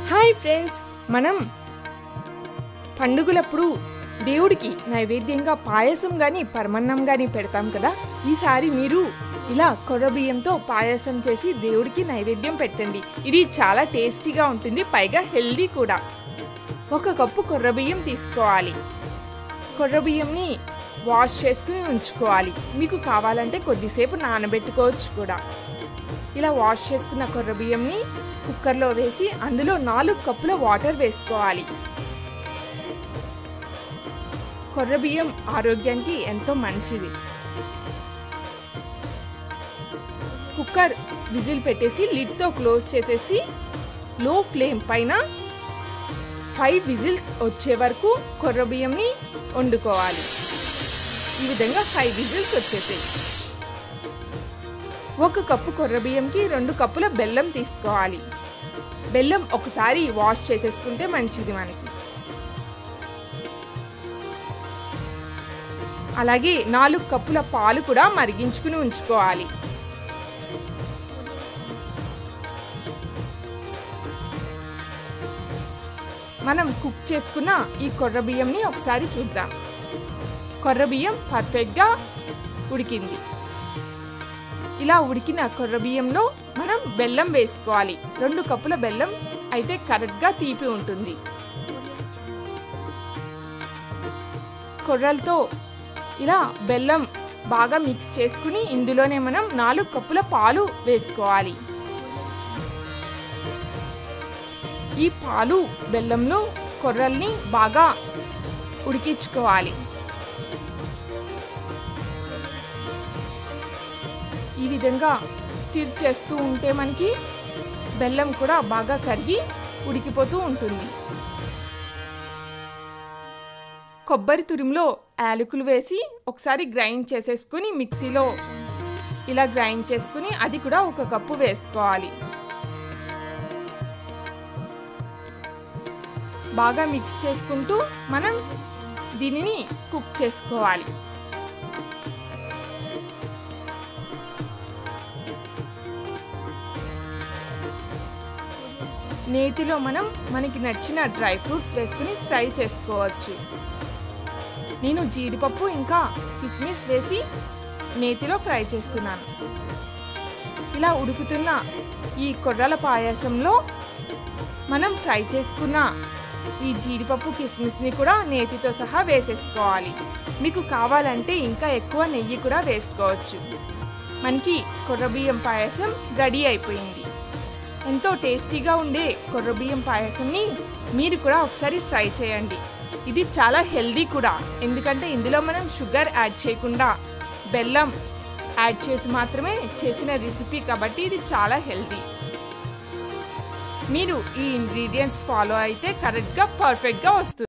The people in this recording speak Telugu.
హాయ్ ఫ్రెండ్స్ మనం పండుగలప్పుడు దేవుడికి నైవేద్యంగా పాయసం కానీ పరమన్నం కానీ పెడతాం కదా ఈసారి మీరు ఇలా కొర్ర బియ్యంతో పాయసం చేసి దేవుడికి నైవేద్యం పెట్టండి ఇది చాలా టేస్టీగా ఉంటుంది పైగా హెల్దీ కూడా ఒక కప్పు కొర్ర బియ్యం తీసుకోవాలి కొర్ర బియ్యంని వాష్ చేసుకుని ఉంచుకోవాలి మీకు కావాలంటే కొద్దిసేపు నానబెట్టుకోవచ్చు కూడా ఇలా వాష్ చేసుకున్న కొర్ర బియ్యంని కుక్కర్లో వేసి అందులో నాలుగు కప్పుల వాటర్ వేసుకోవాలి కొర్ర బియ్యం ఆరోగ్యానికి ఎంతో మంచిది కుక్కర్ విజిల్ పెట్టేసి లిడ్తో క్లోజ్ చేసేసి లో ఫ్లేమ్ పైన ఫైవ్ విజిల్స్ వచ్చే వరకు కొర్ర బియ్యంని వండుకోవాలి ఈ విధంగా ఫైవ్ విజిల్స్ వచ్చేసాయి ఒక కప్పు కొర్ర బియ్యంకి రెండు కప్పుల బెల్లం తీసుకోవాలి బెల్లం ఒకసారి వాష్ చేసేసుకుంటే మంచిది మనకి అలాగే నాలుగు కప్పుల పాలు కూడా మరిగించుకుని ఉంచుకోవాలి మనం కుక్ చేసుకున్న ఈ కొర్ర బియ్యంని ఒకసారి చూద్దాం కొర్ర బియ్యం పర్ఫెక్ట్గా ఉడికింది ఇలా ఉడికిన కొర్ర బియ్యంలో మనం బెల్లం వేసుకోవాలి రెండు కప్పుల బెల్లం అయితే కరెక్ట్గా తీపి ఉంటుంది కొర్రలతో ఇలా బెల్లం బాగా మిక్స్ చేసుకుని ఇందులోనే మనం నాలుగు కప్పుల పాలు వేసుకోవాలి ఈ పాలు బెల్లంలో కొర్రల్ని బాగా ఉడికించుకోవాలి ఈ విధంగా స్టిర్ చేస్తూ ఉంటే మనకి బెల్లం కూడా బాగా కరిగి ఉడికిపోతూ ఉంటుంది కొబ్బరి తురుములో యాలకులు వేసి ఒకసారి గ్రైండ్ చేసేసుకుని మిక్సీలో ఇలా గ్రైండ్ చేసుకుని అది కూడా ఒక కప్పు వేసుకోవాలి బాగా మిక్స్ చేసుకుంటూ మనం దీనిని కుక్ చేసుకోవాలి నేతిలో మనం మనకి నచ్చిన డ్రై ఫ్రూట్స్ వేసుకుని ఫ్రై చేసుకోవచ్చు నేను జీడిపప్పు ఇంకా కిస్మిస్ వేసి నేతిలో ఫ్రై చేస్తున్నాను ఇలా ఉడుకుతున్న ఈ కొర్రల పాయసంలో మనం ఫ్రై చేసుకున్న ఈ జీడిపప్పు కిస్మిస్ని కూడా నేతితో సహా వేసేసుకోవాలి మీకు కావాలంటే ఇంకా ఎక్కువ నెయ్యి కూడా వేసుకోవచ్చు మనకి కొర్రబియ్యం పాయసం రెడీ అయిపోయింది ఎంతో టేస్టీగా ఉండే కొర్రబియ్యం పాయసంని మీరు కూడా ఒకసారి ట్రై చేయండి ఇది చాలా హెల్దీ కూడా ఎందుకంటే ఇందులో మనం షుగర్ యాడ్ చేయకుండా బెల్లం యాడ్ చేసి మాత్రమే చేసిన రెసిపీ కాబట్టి ఇది చాలా హెల్దీ మీరు ఈ ఇంగ్రీడియంట్స్ ఫాలో అయితే కరెక్ట్గా పర్ఫెక్ట్గా వస్తుంది